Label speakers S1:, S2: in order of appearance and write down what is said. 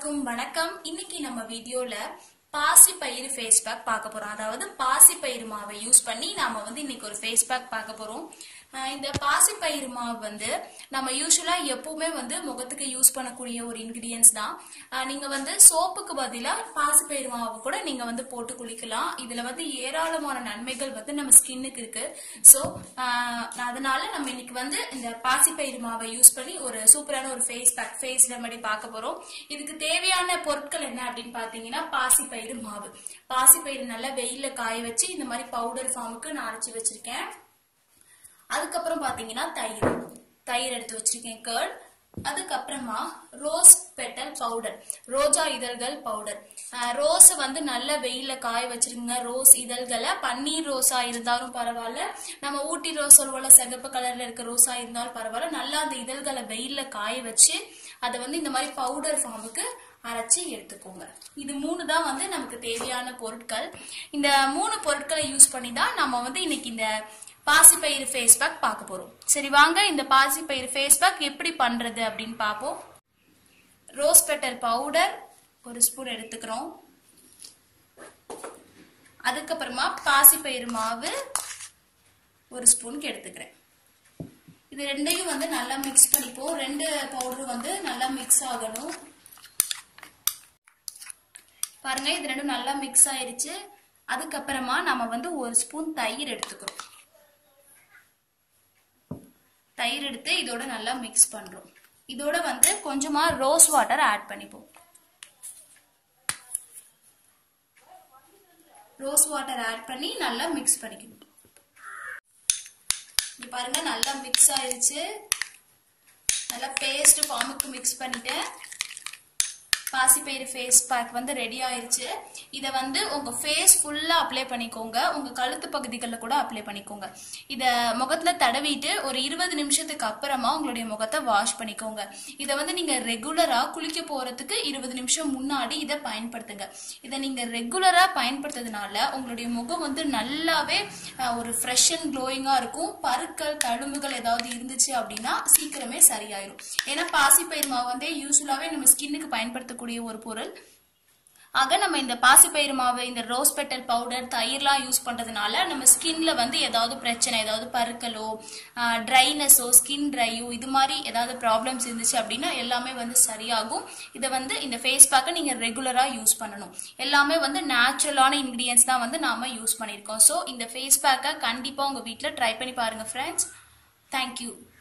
S1: எல்லாருக்கும் வணக்கம் இன்னைக்கு நம்ம வீடியோல பாசி பயிறு ஃபேஸ் பேக் பார்க்க போறோம் அதாவது பாசி பயிறு மாவை யூஸ் பண்ணி நாம வந்து இன்னைக்கு ஒரு ஃபேஸ் பேக் பார்க்க போறோம் அஹ் இந்த பாசி பயிறு மாவு வந்து நம்ம யூஸ்வலா எப்பவுமே வந்து முகத்துக்கு யூஸ் பண்ணக்கூடிய ஒரு இன்கிரியன்ஸ் தான் அஹ் நீங்க வந்து சோப்புக்கு பதிலா பாசி பயிறு மாவு கூட நீங்க வந்து போட்டு குளிக்கலாம் இதுல வந்து ஏராளமான நன்மைகள் வந்து நம்ம ஸ்கின்னுக்கு இருக்கு ஸோ அதனால நம்ம இன்னைக்கு வந்து இந்த பாசி பயிறு மாவை யூஸ் பண்ணி ஒரு சூப்பரான ஒரு ஃபேஸ் பேக் ஃபேஸ் ரெமடி பார்க்க போறோம் இதுக்கு தேவையான பொருட்கள் என்ன அப்படின்னு பாத்தீங்கன்னா பாசி பயிறு மாவு பாசி பயிறு நல்லா வெயில்ல காய வச்சு இந்த மாதிரி பவுடர் ஃபார்முக்கு நான் அரைச்சி வச்சிருக்கேன் அதுக்கப்புறம் பாத்தீங்கன்னா தயிர் தயிர் எடுத்து வச்சிருக்கேன் கேர்ட் அதுக்கப்புறமா ரோஸ் பெட்டல் பவுடர் ரோஜா இதழ்கள் பவுடர் ரோஸ் வந்து நல்ல வெயில்ல காய வச்சிருங்க ரோஸ் இதழ்களை பன்னீர் ரோஸா இருந்தாலும் பரவாயில்ல நம்ம ஊட்டி ரோஸ் சொல்லுவோம்ல சிகப்பு கலர்ல இருக்க ரோஸா இருந்தாலும் பரவாயில்ல நல்லா அந்த இதழ்களை வெயில்ல காய வச்சு அதை வந்து இந்த மாதிரி பவுடர் ஃபார்முக்கு அரைச்சி எடுத்துக்கோங்க இது மூணு தான் வந்து நமக்கு தேவையான பொருட்கள் இந்த மூணு பொருட்களை யூஸ் பண்ணி தான் நம்ம வந்து இன்னைக்கு இந்த பாசிப்பயிறு ஃபேஸ் பேக் பார்க்க போறோம் சரி வாங்க இந்த பாசிப்பயிறு ஃபேஸ் பேக் எப்படி பண்றது அப்படின்னு பார்ப்போம் ரோஸ் பெட்டர் பவுடர் ஒரு ஸ்பூன் எடுத்துக்கிறோம் அதுக்கப்புறமா பாசிப்பயிறு மாவு ஒரு ஸ்பூனுக்கு எடுத்துக்கிறேன் இது ரெண்டையும் வந்து நல்லா மிக்ஸ் பண்ணிப்போம் ரெண்டு பவுடர் வந்து நல்லா மிக்ஸ் ஆகணும் பாருங்க இது ரெண்டும் நல்லா மிக்ஸ் ஆயிருச்சு அதுக்கப்புறமா நம்ம வந்து ஒரு ஸ்பூன் தயிர் எடுத்துக்கிறோம் தயிர் எடுத்து இதோட நல்லா மிக்ஸ் பண்றோம் இதோட வந்து கொஞ்சமா ரோஸ் வாட்டர் ஆட் பண்ணிப்போம் ரோஸ் வாட்டர் ஆட் பண்ணி நல்லா மிக்ஸ் பண்ணிக்கணும் இங்க பாருங்க நல்லா மிக்ஸ் ஆயிருச்சு நல்லா பேஸ்ட் ஃபார்முக்கு மிக்ஸ் பண்ணிட்டேன் பாசிப்பயிறு ஃபேஸ் பேக் வந்து ரெடி ஆயிருச்சு இதை வந்து உங்க ஃபேஸ் ஃபுல்லா அப்ளை பண்ணிக்கோங்க உங்க கழுத்து பகுதிகளில் கூட அப்ளை பண்ணிக்கோங்க இதை முகத்துல தடவிட்டு ஒரு இருபது நிமிஷத்துக்கு அப்புறமா உங்களுடைய முகத்தை வாஷ் பண்ணிக்கோங்க இதை வந்து நீங்க ரெகுலரா குளிக்க போறதுக்கு இருபது நிமிஷம் முன்னாடி இதை பயன்படுத்துங்க இதை நீங்க ரெகுலரா பயன்படுத்துறதுனால உங்களுடைய முகம் வந்து நல்லாவே அஹ், ஒரு ஃப்ரெஷ் அண்ட் க்ளோயிங்கா இருக்கும் பருக்கள் தழும்புகள் ஏதாவது இருந்துச்சு அப்படின்னா சீக்கிரமே சரியாயிரும் ஏன்னா பாசிப்பயிர் மாவு வந்து யூஸ்வலாவே நம்ம ஸ்கின்னுக்கு பயன்படுத்தக்கூடிய ஒரு பொருள் ஆக நம்ம இந்த பாசிப்பயிறு மாவு இந்த ரோஸ் பெட்டல் பவுடர் தயிர்லாம் யூஸ் பண்றதுனால நம்ம ஸ்கின்ல வந்து ஏதாவது பிரச்சனை ஏதாவது பருக்களோ ட்ரைனஸோ ஸ்கின் ட்ரையோ இது மாதிரி ஏதாவது ப்ராப்ளம்ஸ் இருந்துச்சு அப்படின்னா எல்லாமே வந்து சரியாகும் இதை வந்து இந்த ஃபேஸ் பேக்கை நீங்க ரெகுலரா யூஸ் பண்ணணும் எல்லாமே வந்து நேச்சுரலான இன்கிரியன்ஸ் தான் வந்து நாம யூஸ் பண்ணியிருக்கோம் ஸோ இந்த ஃபேஸ் பேக்கை கண்டிப்பா உங்க வீட்டில் ட்ரை பண்ணி பாருங்க ஃப்ரெண்ட்ஸ் தேங்க்யூ